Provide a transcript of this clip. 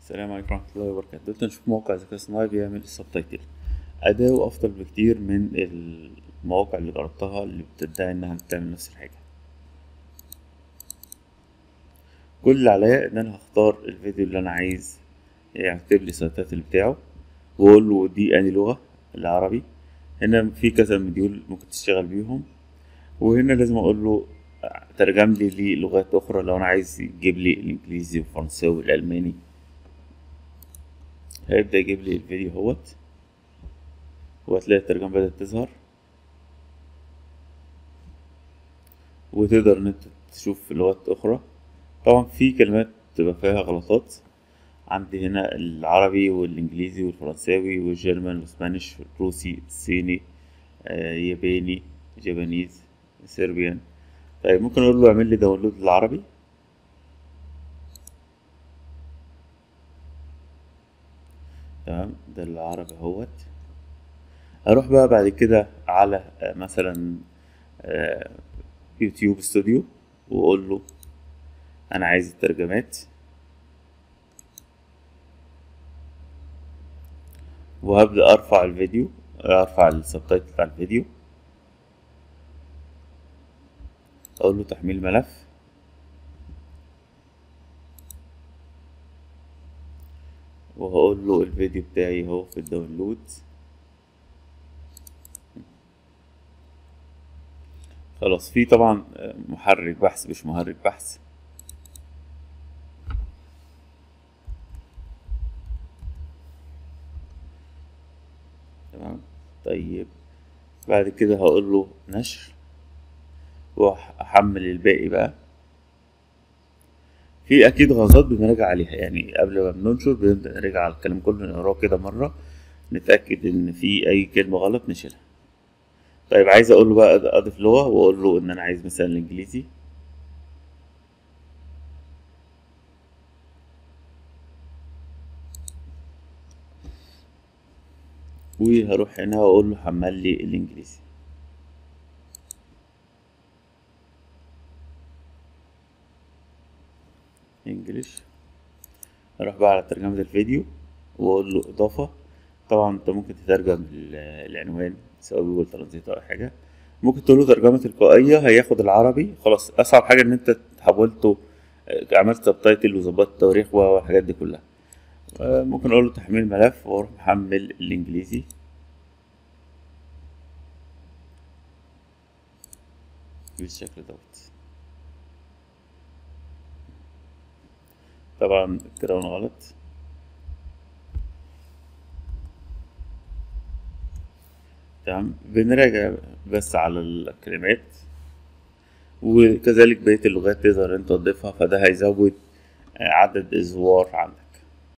السلام عليكم ورحمة الله وبركاته دلوقتي نشوف موقع ذكاء صناعي بيعمل السبتايتل أداؤه أفضل بكتير من المواقع اللي جربتها اللي بتدعي إنها بتعمل نفس الحاجة كل اللي عليا إن أنا هختار الفيديو اللي أنا عايز يكتب لي السبتايتل بتاعه وأقول له دي أنهي لغة العربي هنا في كذا مديول ممكن تشتغل بيهم وهنا لازم أقول له ترجم لي للغات أخرى لو أنا عايز يجيب لي الإنجليزي والفرنساوي والألماني هيبدأ يجيب لي الفيديو اهوت وهتلاقي الترجمة بدأت تظهر وتقدر إن أنت تشوف لغات أخرى طبعا في كلمات تبقى فيها غلطات عندي هنا العربي والإنجليزي والفرنساوي والجرمن والإسبانيش والروسي الصيني آه ياباني جابانيز سربيان طيب ممكن أقول له اعمل لي داونلود للعربي تمام ده العربي اهوت اروح بقى بعد كده على مثلا يوتيوب استوديو واقول له انا عايز الترجمات وهبدأ ارفع الفيديو ارفع السبتايتل بتاع الفيديو اقول له تحميل ملف وهقول له الفيديو بتاعي اهو في الداونلود خلاص في طبعا محرك بحث مش محرك بحث تمام طيب بعد كده هقول له نشر واحمل الباقي بقى في اكيد غلطات بنراجع عليها يعني قبل ما بننشر بنبدا نراجع على الكلام كله نقراه كده مره نتاكد ان في اي كلمه غلط نشيلها طيب عايز اقول له بقى اضيف لغه واقول له ان انا عايز مثلا الانجليزي وهروح هنا واقول له حمل لي الانجليزي انجليش اروح بقى على ترجمة الفيديو واقول له اضافة طبعا انت ممكن تترجم العنوان سواء جوجل ترانزيت او اي حاجة ممكن تقول له ترجمة تلقائية هياخد العربي خلاص اصعب حاجة ان انت حولته عملت سبتايتل وظبطت التواريخ والحاجات دي كلها ممكن اقول له تحميل ملف واروح محمل الانجليزي بالشكل دوت طبعا الكراون غلط تمام بنراجع بس على الكلمات وكذلك بقية اللغات تقدر انت تضيفها فده هيزود عدد الزوار عندك